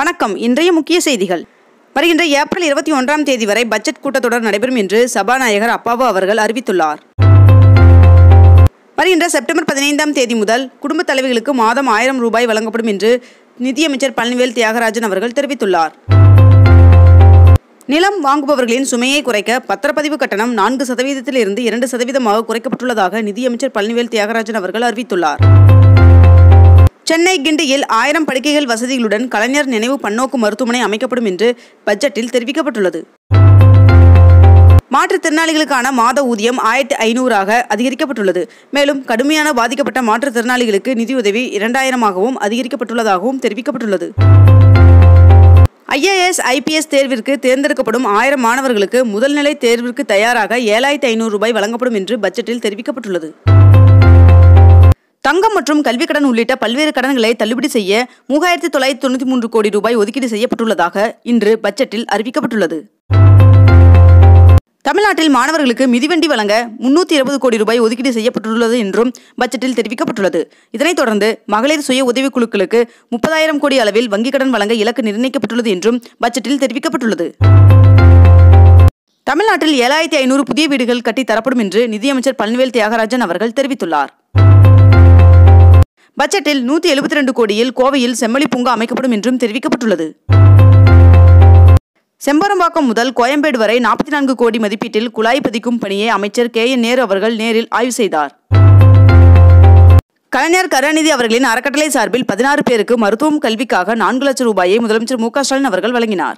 வணக்கம் இன்றைய முக்கிய செய்திகள் வருகின்ற ஏப்ரல் இருபத்தி ஒன்றாம் தேதி வரை பட்ஜெட் கூட்டத்தொடர் நடைபெறும் என்று சபாநாயகர் அப்பாவு அவர்கள் அறிவித்துள்ளார் வருகின்ற செப்டம்பர் பதினைந்தாம் தேதி முதல் குடும்பத் தலைவிகளுக்கு மாதம் ஆயிரம் ரூபாய் வழங்கப்படும் என்று நிதியமைச்சர் பழனிவேல் தியாகராஜன் அவர்கள் தெரிவித்துள்ளார் நிலம் வாங்குபவர்களின் சுமையை குறைக்க பத்திரப்பதிவு கட்டணம் நான்கு சதவீதத்தில் இருந்து இரண்டு சதவீதமாக குறைக்கப்பட்டுள்ளதாக நிதியமைச்சர் பழனிவேல் தியாகராஜன் அவர்கள் அறிவித்துள்ளார் சென்னை கிண்டியில் ஆயிரம் படுக்கைகள் வசதிகளுடன் கலைஞர் நினைவு பன்னோக்கு மருத்துவமனை அமைக்கப்படும் என்று பட்ஜெட்டில் தெரிவிக்கப்பட்டுள்ளது மாற்றுத்திறனாளிகளுக்கான மாத ஊதியம் ஆயிரத்தி ஐநூறாக அதிகரிக்கப்பட்டுள்ளது மேலும் கடுமையான பாதிக்கப்பட்ட மாற்றுத்திறனாளிகளுக்கு நிதியுதவி இரண்டாயிரமாகவும் அதிகரிக்கப்பட்டுள்ளதாகவும் தெரிவிக்கப்பட்டுள்ளது ஐஏஎஸ் ஐபிஎஸ் தேர்விற்கு தேர்ந்தெடுக்கப்படும் ஆயிரம் மாணவர்களுக்கு முதல்நிலை தேர்விற்கு தயாராக ஏழாயிரத்தி ஐநூறு ரூபாய் வழங்கப்படும் என்று பட்ஜெட்டில் தெரிவிக்கப்பட்டுள்ளது தங்கம் மற்றும் கல்விக் கடன் உள்ளிட்ட பல்வேறு கடன்களை தள்ளுபடி செய்ய மூவாயிரத்தி தொள்ளாயிரத்தி தொண்ணூற்றி மூன்று கோடி ரூபாய் ஒதுக்கீடு செய்யப்பட்டுள்ளதாக இன்று பட்ஜெட்டில் அறிவிக்கப்பட்டுள்ளது தமிழ்நாட்டில் மாணவர்களுக்கு மிதிவண்டி வழங்க முன்னூற்றி இருபது கோடி ரூபாய் ஒதுக்கீடு செய்யப்பட்டுள்ளது என்றும் பட்ஜெட்டில் தெரிவிக்கப்பட்டுள்ளது இதனைத் தொடர்ந்து மகளிர் சுய உதவிக்குழுக்களுக்கு முப்பதாயிரம் கோடி அளவில் வங்கிக் கடன் வழங்க இலக்கு நிர்ணயிக்கப்பட்டுள்ளது என்றும் பட்ஜெட்டில் தெரிவிக்கப்பட்டுள்ளது தமிழ்நாட்டில் ஏழாயிரத்தி ஐநூறு புதிய வீடுகள் கட்டி தரப்படும் என்று நிதியமைச்சர் பழனிவேல் தியாகராஜன் அவர்கள் தெரிவித்துள்ளார் பட்ஜெட்டில் நூற்றி எழுபத்தி ரெண்டு கோடியில் கோவையில் செம்மொழி பூங்கா அமைக்கப்படும் என்றும் தெரிவிக்கப்பட்டுள்ளது செம்பரம்பாக்கம் முதல் கோயம்பேடு வரை நாற்பத்தி நான்கு கோடி மதிப்பீட்டில் குழாய் பதிக்கும் பணியை அமைச்சர் கே என் நேரு அவர்கள் நேரில் ஆய்வு செய்தார் கலைஞர் கருணாநிதி அவர்களின் அறக்கட்டளை சார்பில் பதினாறு பேருக்கு மருத்துவம் கல்விக்காக நான்கு லட்சம் ரூபாயை முதலமைச்சர் மு க ஸ்டாலின் அவர்கள் வழங்கினார்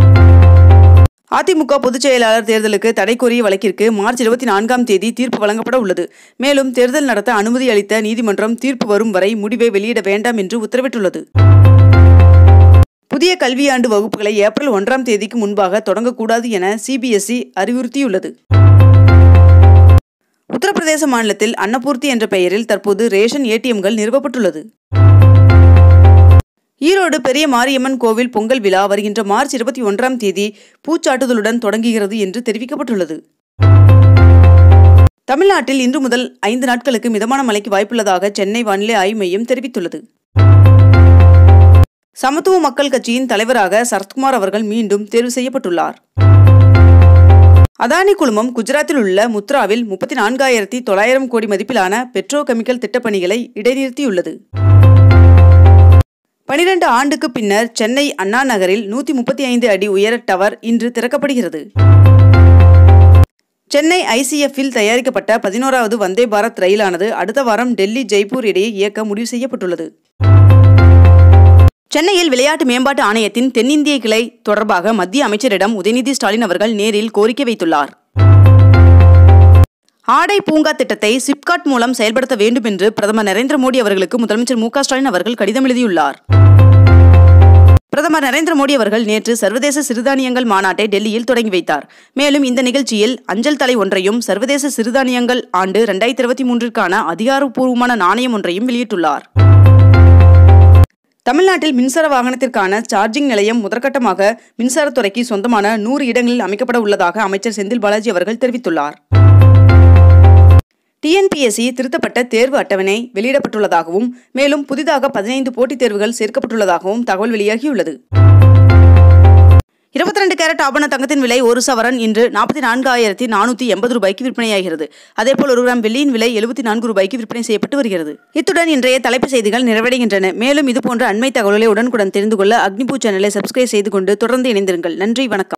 அதிமுக பொதுச் செயலாளர் தேர்தலுக்கு தடை கோரிய வழக்கிற்கு மார்ச் இருபத்தி நான்காம் தேதி தீர்ப்பு வழங்கப்பட உள்ளது மேலும் தேர்தல் நடத்த அனுமதி அளித்த நீதிமன்றம் தீர்ப்பு வரும் வரை முடிவை வெளியிட வேண்டாம் என்று உத்தரவிட்டுள்ளது புதிய கல்வியாண்டு வகுப்புகளை ஏப்ரல் ஒன்றாம் தேதிக்கு முன்பாக தொடங்கக்கூடாது என சிபிஎஸ்இ அறிவுறுத்தியுள்ளது உத்தரப்பிரதேச மாநிலத்தில் அன்னபூர்த்தி என்ற பெயரில் தற்போது ரேஷன் ஏடிஎம்கள் நிறுவப்பட்டுள்ளது ஈரோடு பெரிய மாரியம்மன் கோவில் பொங்கல் விழா வருகின்ற மார்ச் இருபத்தி ஒன்றாம் தேதி பூச்சாட்டுதலுடன் தொடங்குகிறது என்று தெரிவிக்கப்பட்டுள்ளது தமிழ்நாட்டில் இன்று முதல் ஐந்து நாட்களுக்கு மிதமான மழைக்கு வாய்ப்புள்ளதாக சென்னை வானிலை ஆய்வு மையம் தெரிவித்துள்ளது சமத்துவ மக்கள் கட்சியின் தலைவராக சரத்குமார் அவர்கள் மீண்டும் தேர்வு செய்யப்பட்டுள்ளார் அதானி குழுமம் குஜராத்தில் உள்ள முத்ராவில் முப்பத்தி நான்காயிரத்தி தொள்ளாயிரம் கோடி மதிப்பிலான பெட்ரோ கெமிக்கல் திட்டப்பணிகளை இடைநிறுத்தியுள்ளது பனிரெண்டு ஆண்டுக்கு பின்னர் சென்னை அண்ணா நகரில் நூற்றி முப்பத்தி ஐந்து அடி உயர டவர் இன்று திறக்கப்படுகிறது சென்னை ஐசிஎஃப்பில் தயாரிக்கப்பட்ட பதினோராவது வந்தே பாரத் ரயிலானது அடுத்த வாரம் டெல்லி ஜெய்ப்பூர் இடையே இயக்க முடிவு செய்யப்பட்டுள்ளது சென்னையில் விளையாட்டு மேம்பாட்டு ஆணையத்தின் தென்னிந்திய கிளை தொடர்பாக மத்திய அமைச்சரிடம் உதயநிதி ஸ்டாலின் அவர்கள் நேரில் கோரிக்கை வைத்துள்ளார் ஆடை பூங்கா திட்டத்தை சிப்காட் மூலம் செயல்படுத்த வேண்டும் என்று பிரதமர் நரேந்திர மோடி அவர்களுக்கு முதலமைச்சர் மு ஸ்டாலின் அவர்கள் கடிதம் எழுதியுள்ளார் பிரதமர் நரேந்திர மோடி அவர்கள் நேற்று சர்வதேச சிறுதானியங்கள் மாநாட்டை டெல்லியில் தொடங்கி வைத்தார் மேலும் இந்த நிகழ்ச்சியில் அஞ்சல் தலை ஒன்றையும் சர்வதேச சிறுதானியங்கள் ஆண்டு இரண்டாயிரத்தி இருபத்தி மூன்றிற்கான அதிகாரப்பூர்வமான நாணயம் ஒன்றையும் வெளியிட்டுள்ளார் தமிழ்நாட்டில் மின்சார வாகனத்திற்கான சார்ஜிங் நிலையம் முதற்கட்டமாக மின்சாரத்துறைக்கு சொந்தமான நூறு இடங்களில் அமைக்கப்பட உள்ளதாக அமைச்சர் செந்தில் பாலாஜி அவர்கள் தெரிவித்துள்ளார் டிஎன்பிஎஸ்சி திருத்தப்பட்ட தேர்வு அட்டவணை வெளியிடப்பட்டுள்ளதாகவும் மேலும் புதிதாக பதினைந்து போட்டித் தேர்வுகள் சேர்க்கப்பட்டுள்ளதாகவும் தகவல் வெளியாகியுள்ளது இருபத்தி ரெண்டு கேரட் ஆபண தங்கத்தின் விலை ஒரு சவரன் இன்று நாற்பத்தி நான்காயிரத்தி நானூற்றி எண்பது ரூபாய்க்கு விற்பனையாகிறது அதேபோல் ஒரு கிராம் வெள்ளியின் விலை எழுபத்தி நான்கு ரூபாய்க்கு விற்பனை செய்யப்பட்டு வருகிறது இத்துடன் இன்றைய தலைப்பு செய்திகள் நிறைவடைகின்றன மேலும் இதுபோன்ற அண்மை தகவல்களை உடனுக்குடன் தெரிந்து கொள்ள அக்னிபூ சேனலை சப்ஸ்கிரைப் செய்து கொண்டு தொடர்ந்து இணைந்திருங்கள் நன்றி வணக்கம்